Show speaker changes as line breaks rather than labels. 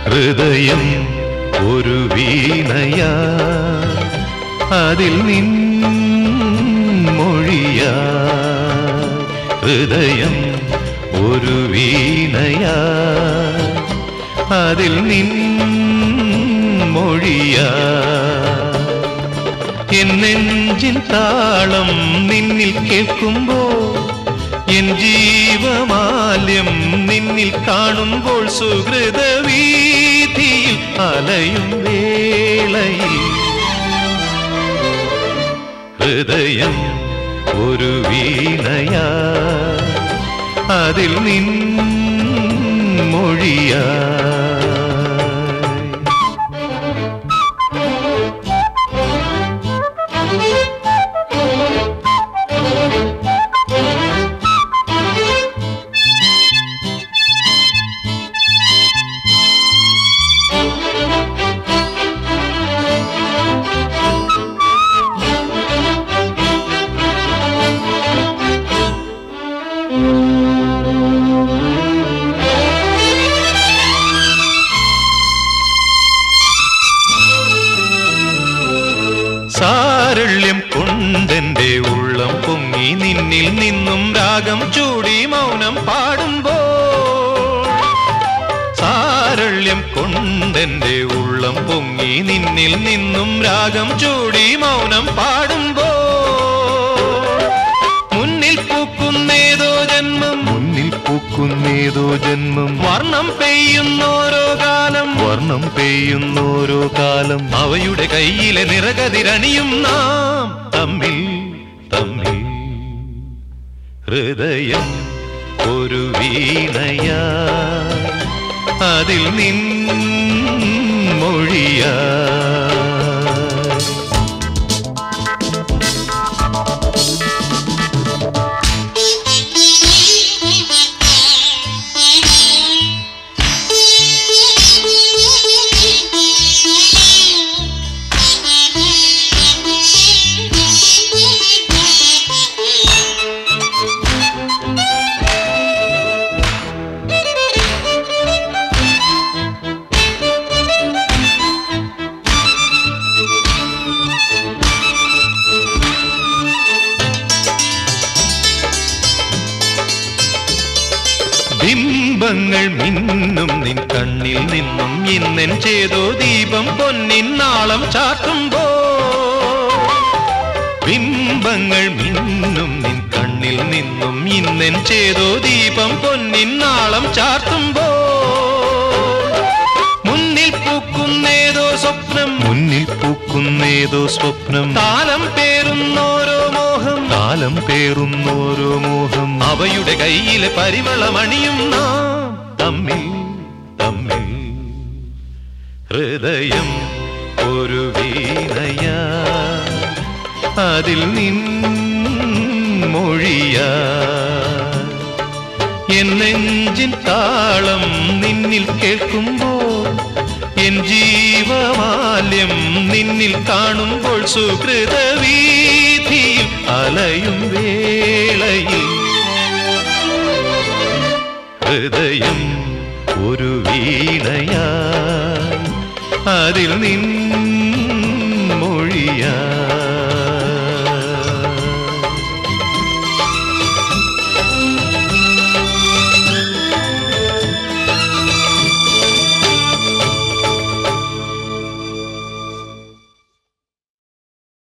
ഹൃദയം ഒരു വീണയാ അതിൽ നിൻ മൊഴിയാ ഹൃദയം ഒരു വീണയാ അതിൽ നിൻ മൊഴിയാ എൻ നെഞ്ചിൻ താളം നിന്നിൽ കേൾക്കുമ്പോ എൻ ജീവമാല്യം നിന്നിൽ കാണുമ്പോൾ സുഹൃത വീതിയിൽ അലയും വേളയിൽ ഹൃദയം ഒരു വീണയാ അതിൽ നിൻ മൊഴിയാ സാരള്യം കൊണ്ടെന്റെ ഉള്ളം പൊങ്ങി നിന്നിൽ നിന്നും രാഗം ചൂടി മൗനം പാടുമ്പോ സാരള്യം കൊണ്ടെന്റെ ഉള്ളം പൊങ്ങി നിന്നിൽ നിന്നും രാഗം ചൂടി മൗനം പാടുമ്പോ മുന്നിൽ പൂക്കുന്നേതോ ജന്മം
മുന്നിൽ പൂക്കുന്നേതോ ജന്മം
വർണ്ണം പെയ്യുന്നോരോ കാലം
വർണ്ണം പെയ്യുന്നോരോ കാലം
അവയുടെ കയ്യിലെ നിറകതിരണിയും നാം തമ്മിൽ തമ്മിൽ ഹൃദയം ഒരു വീണയാ അതിൽ നിൻ മൊഴിയാ ബിംബങ്ങൾ മിന്നും നിൻ കണ്ണിൽ നിന്നും ഇന്നൻ ചെയ്തോ ദീപം പൊന്നിൻ നാളം ചാർത്തുമ്പോ ബിംബങ്ങൾ മിന്നും നിൻ കണ്ണിൽ നിന്നും ഇന്നൻ ചെയ്തോ ദീപം പൊന്നിൻ നാളം ചാർത്തുമ്പോ മുന്നിൽ പൂക്കുന്നേതോ സ്വപ്നം
മുന്നിൽ പൂക്കുന്നേതോ സ്വപ്നം
താലം പേരുന്നോരോ മോഹം
കാലം പേറുന്നോരോ മോഹം
അവയുടെ കയ്യിലെ പരിമളമണിയും നാം തമ്മിൽ തമ്മിൽ ഹൃദയം ഒരു വീണയാ അതിൽ നിൻ മൊഴിയാ എൻ നെഞ്ചിൻ താളം നിന്നിൽ കേൾക്കുമ്പോൾ എൻ ജീവമാല്യം നിന്നിൽ കാണുമ്പോൾ സുഹൃത വീതിയിൽ അലയും വേളയിൽ ഹൃദയം ഒരു വീണയാ അതിൽ നിൻ